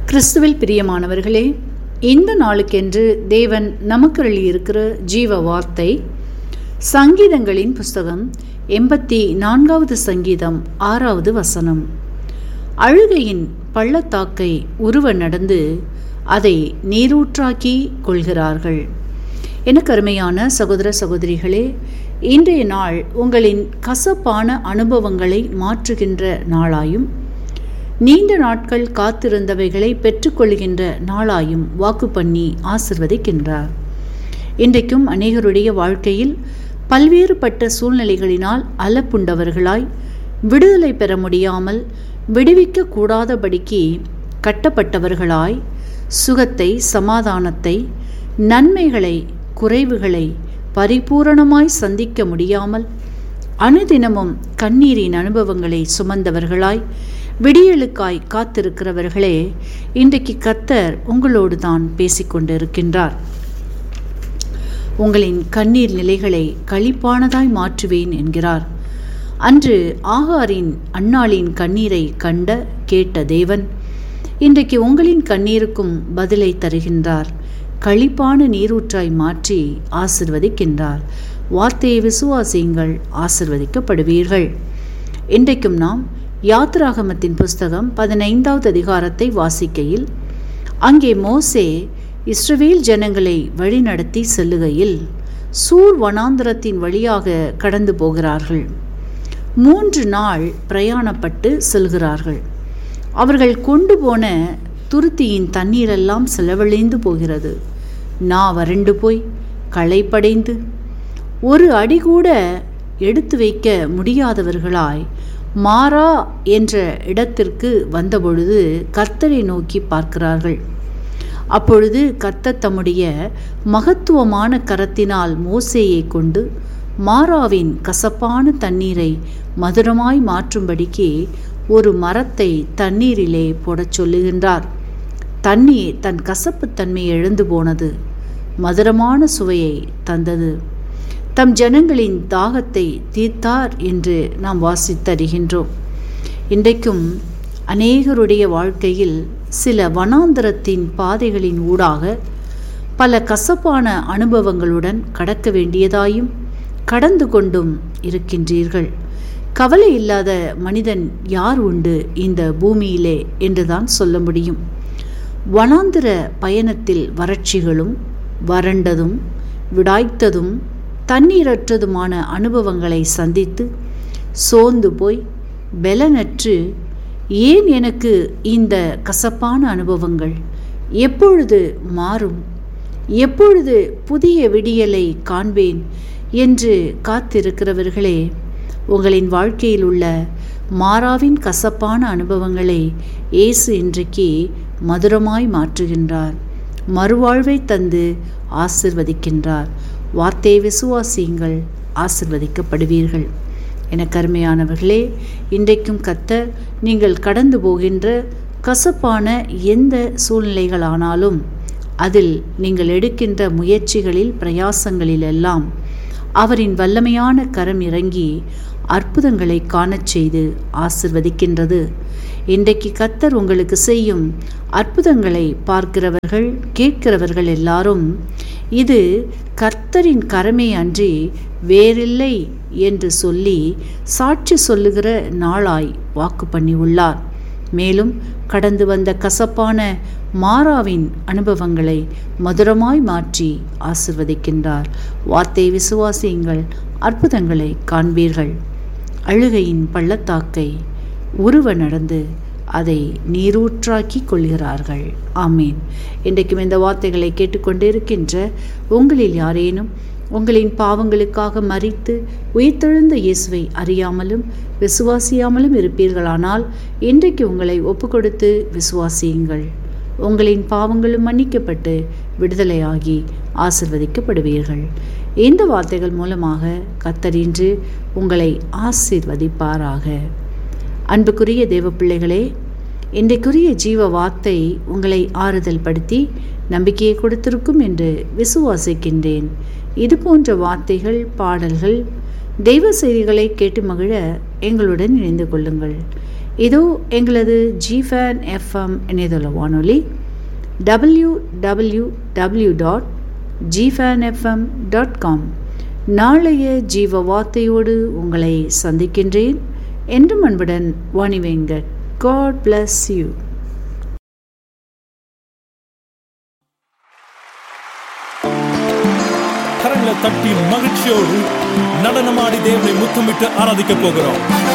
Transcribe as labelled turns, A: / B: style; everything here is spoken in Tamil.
A: கிறிஸ்துவில் பிரியமானவர்களே இந்த நாளுக்கென்று தேவன் நமக்கு இருக்கிற ஜீவ வார்த்தை சங்கீதங்களின் புஸ்தகம் எண்பத்தி நான்காவது சங்கீதம் ஆறாவது வசனம் அழுகையின் பள்ளத்தாக்கை உருவ நடந்து அதை நீரூற்றாக்கி கொள்கிறார்கள் எனக்கு அருமையான சகோதர சகோதரிகளே இன்றைய நாள் உங்களின் கசப்பான அனுபவங்களை மாற்றுகின்ற நாளாயும் நீண்ட நாட்கள் காத்திருந்தவைகளை பெற்றுக்கொள்கின்ற நாளாயும் வாக்கு பண்ணி ஆசிர்வதிக்கின்றார் இன்றைக்கும் அநேகருடைய வாழ்க்கையில் பல்வேறுபட்ட சூழ்நிலைகளினால் அலப்புண்டவர்களாய் விடுதலை பெற முடியாமல் விடுவிக்க கூடாதபடிக்கு கட்டப்பட்டவர்களாய் சுகத்தை சமாதானத்தை நன்மைகளை குறைவுகளை பரிபூரணமாய் சந்திக்க முடியாமல் அனுதினமும் கண்ணீரின் அனுபவங்களை சுமந்தவர்களாய் விடியலுக்காய் காத்திருக்கிறவர்களே இன்றைக்கு கத்தர் உங்களோடு தான் பேசிக்கொண்டிருக்கின்றார் உங்களின் கண்ணீர் நிலைகளை களிப்பானதாய் மாற்றுவேன் என்கிறார் அன்று ஆகாரின் அன்னாளின் கண்ணீரை கண்ட கேட்ட தேவன் இன்றைக்கு உங்களின் கண்ணீருக்கும் பதிலை தருகின்றார் களிப்பான நீரூற்றாய் மாற்றி ஆசிர்வதிக்கின்றார் வார்த்தையை விசுவாசியுங்கள் ஆசிர்வதிக்கப்படுவீர்கள் இன்றைக்கும் நாம் யாத்ராகமத்தின் புஸ்தகம் பதினைந்தாவது அதிகாரத்தை வாசிக்கையில் அங்கே மோசே இஸ்ரவேல் ஜனங்களை வழிநடத்தி செல்லுகையில் சூர் வனாந்திரத்தின் வழியாக கடந்து போகிறார்கள் மூன்று நாள் பிரயாணப்பட்டு செல்கிறார்கள் அவர்கள் கொண்டு போன துருத்தியின் தண்ணீரெல்லாம் செலவழிந்து போகிறது நா வறண்டு போய் களைப்படைந்து ஒரு அடி கூட எடுத்து வைக்க முடியாதவர்களாய் மாறா என்ற இடத்திற்கு வந்தபொழுது கர்த்தரை நோக்கி பார்க்கிறார்கள் அப்பொழுது கர்த்தர் தம்முடைய மகத்துவமான கரத்தினால் மோசேயை கொண்டு மாறாவின் கசப்பான தண்ணீரை மதுரமாய் மாற்றும்படிக்கு ஒரு மரத்தை தண்ணீரிலே போடச் சொல்லுகின்றார் தண்ணீர் தன் கசப்புத்தன்மை எழுந்து போனது மதுரமான சுவையை தந்தது தம் ஜனங்களின் தாகத்தை தீர்த்தார் என்று நாம் வாசித்தருகின்றோம் இன்றைக்கும் அநேகருடைய வாழ்க்கையில் சில வனாந்தரத்தின் பாதைகளின் ஊடாக பல கசப்பான அனுபவங்களுடன் கடக்க வேண்டியதாயும் கடந்து கொண்டும் இருக்கின்றீர்கள் கவலை இல்லாத மனிதன் யார் உண்டு இந்த பூமியிலே என்றுதான் சொல்ல முடியும் வனாந்திர பயணத்தில் வறட்சிகளும் வறண்டதும் விடாய்த்ததும் தண்ணீரற்றதுமான அனுபவங்களை சந்தித்து சோர்ந்து போய் பெலனற்று ஏன் எனக்கு இந்த கசப்பான அனுபவங்கள் எப்பொழுது மாறும் எப்பொழுது புதிய விடியலை காண்பேன் என்று காத்திருக்கிறவர்களே உங்களின் வாழ்க்கையில் உள்ள மாறாவின் கசப்பான அனுபவங்களை இயேசு இன்றைக்கு மதுரமாய் மாற்றுகின்றார் மறுவாழ்வை தந்து ஆசிர்வதிக்கின்றார் வார்த்தையை விசுவாசியுங்கள் ஆசிர்வதிக்கப்படுவீர்கள் என கருமையானவர்களே இன்றைக்கும் கத்த நீங்கள் கடந்து போகின்ற கசப்பான எந்த சூழ்நிலைகளானாலும் அதில் நீங்கள் எடுக்கின்ற முயற்சிகளில் பிரயாசங்களிலெல்லாம் அவரின் வல்லமையான கரம் இறங்கி அற்புதங்களை காணச் செய்து ஆசிர்வதிக்கின்றது இன்றைக்கு கத்தர் உங்களுக்கு செய்யும் அற்புதங்களை பார்க்கிறவர்கள் கேட்கிறவர்கள் எல்லாரும் இது கர்த்தரின் கரமே அன்றி வேறில்லை என்று சொல்லி சாட்சி சொல்லுகிற நாளாய் வாக்கு பண்ணி உள்ளார் மேலும் கடந்து வந்த கசப்பான மாறாவின் அனுபவங்களை மதுரமாய் மாற்றி ஆசிர்வதிக்கின்றார் வார்த்தை விசுவாசியுங்கள் அற்புதங்களை காண்பீர்கள் அழுகையின் பள்ளத்தாக்கை உருவ நடந்து அதை நீரூற்றாக்கி கொள்கிறார்கள் ஆமீன் இன்றைக்கும் இந்த வார்த்தைகளை கேட்டுக்கொண்டு இருக்கின்ற உங்களில் யாரேனும் உங்களின் பாவங்களுக்காக மறித்து உயிர்த்தெழுந்த இயேசுவை அறியாமலும் விசுவாசியாமலும் இருப்பீர்களானால் இன்றைக்கு உங்களை ஒப்புக்கொடுத்து விசுவாசியுங்கள் உங்களின் பாவங்களும் மன்னிக்கப்பட்டு விடுதலையாகி ஆசிர்வதிக்கப்படுவீர்கள் இந்த வார்த்தைகள் மூலமாக கத்தரின்று உங்களை ஆசிர்வதிப்பாராக அன்புக்குரிய தேவ பிள்ளைகளே இன்றைக்குரிய ஜீவ வார்த்தை உங்களை ஆறுதல் படுத்தி நம்பிக்கையை கொடுத்திருக்கும் என்று விசுவாசிக்கின்றேன் இது போன்ற வார்த்தைகள் பாடல்கள் தெய்வ செய்திகளை கேட்டு மகிழ எங்களுடன் இணைந்து கொள்ளுங்கள் இதோ எங்களது ஜிஃபேன் எஃப்எம் இணையதள வானொலி டபிள்யூ டபிள்யூ டபிள்யூ டாட் ஜிஃபேன் எஃப்எம் டாட் காம் நாளைய ஜீவ வார்த்தையோடு உங்களை சந்திக்கின்றேன் என்றும் அன்புடன் வாணிவேங்கட் காட் பிளஸ் யூ
B: கரங்களை தட்டி மகிழ்ச்சியோடு நடனமாடி தேவனை முத்தமிட்டு ஆராதிக்க போகிறோம்